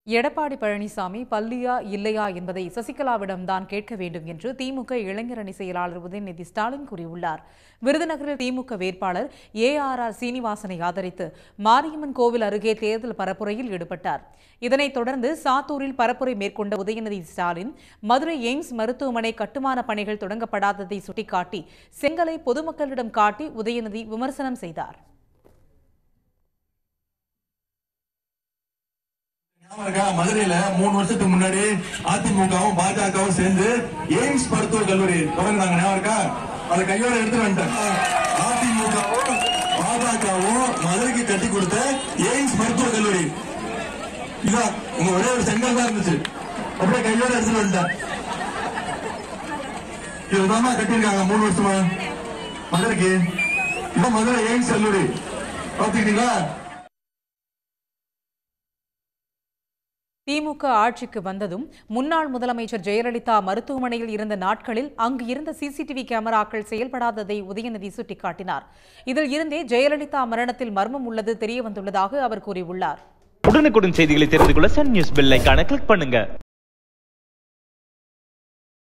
எடப்பாடி பழனிசாமி பள்ளியா இல்லையா என்பதை சசிகலாவிடம்தான் கேட்க வேண்டும் என்று திமுக இளைஞரணி செயலாளர் உதயநிதி ஸ்டாலின் கூறியுள்ளார் விருதுநகரில் திமுக வேட்பாளர் ஏ ஆர் ஆர் சீனிவாசனை ஆதரித்து மாரியம்மன் கோவில் அருகே தேர்தல் பரப்புரையில் ஈடுபட்டார் இதனைத் தொடர்ந்து சாத்தூரில் பரப்புரை மேற்கொண்ட உதயநிதி ஸ்டாலின் மதுரை எய்ம்ஸ் மருத்துவமனை கட்டுமான பணிகள் தொடங்கப்படாததை சுட்டிக்காட்டி செங்கலை பொதுமக்களிடம் காட்டி உதயநிதி விமர்சனம் செய்தார் ஞாபகம் இருக்கா? மதுரையில மூணு வருஷத்துக்கு முன்னாடி அதிமுகவும் பாஜகவும் சேர்ந்து எய்ம்ஸ் மருத்துவ கல்லூரி தொடங்கினாங்க ஞாபகம் இருக்கா அதை கையோட எடுத்துட்டு வந்துட்டேன் அதிமுகவும் பாஜகவும் மதுரைக்கு கட்டி கொடுத்த எய்ம்ஸ் மருத்துவ கல்லூரி இதான் உங்க ஒரே ஒரு செங்கல் தான் இருந்துச்சு அப்படியே கையோட எடுத்துட்டு வந்துட்டேன் இதுதான் கட்டியிருக்காங்க மூணு வருஷமா மதுரைக்கு இதான் மதுரை எய்ம்ஸ் கல்லூரி பாத்துக்கிட்டீங்களா திமுக ஆட்சிக்கு வந்ததும் முன்னாள் முதலமைச்சர் ஜெயலலிதா மருத்துவமனையில் இருந்த நாட்களில் அங்கு இருந்த சிசிடிவி கேமராக்கள் செயல்படாததை உதயநிதி சுட்டிக்காட்டினார் இதில் இருந்தே ஜெயலலிதா மரணத்தில் மர்மம் உள்ளது தெரியவந்துள்ளதாக அவர் கூறியுள்ளார் உடனுக்குடன் செய்திகளை தெரிந்து கொள்ள சன் நியூஸ் பெல் ஐகானை கிளிக் பண்ணுங்க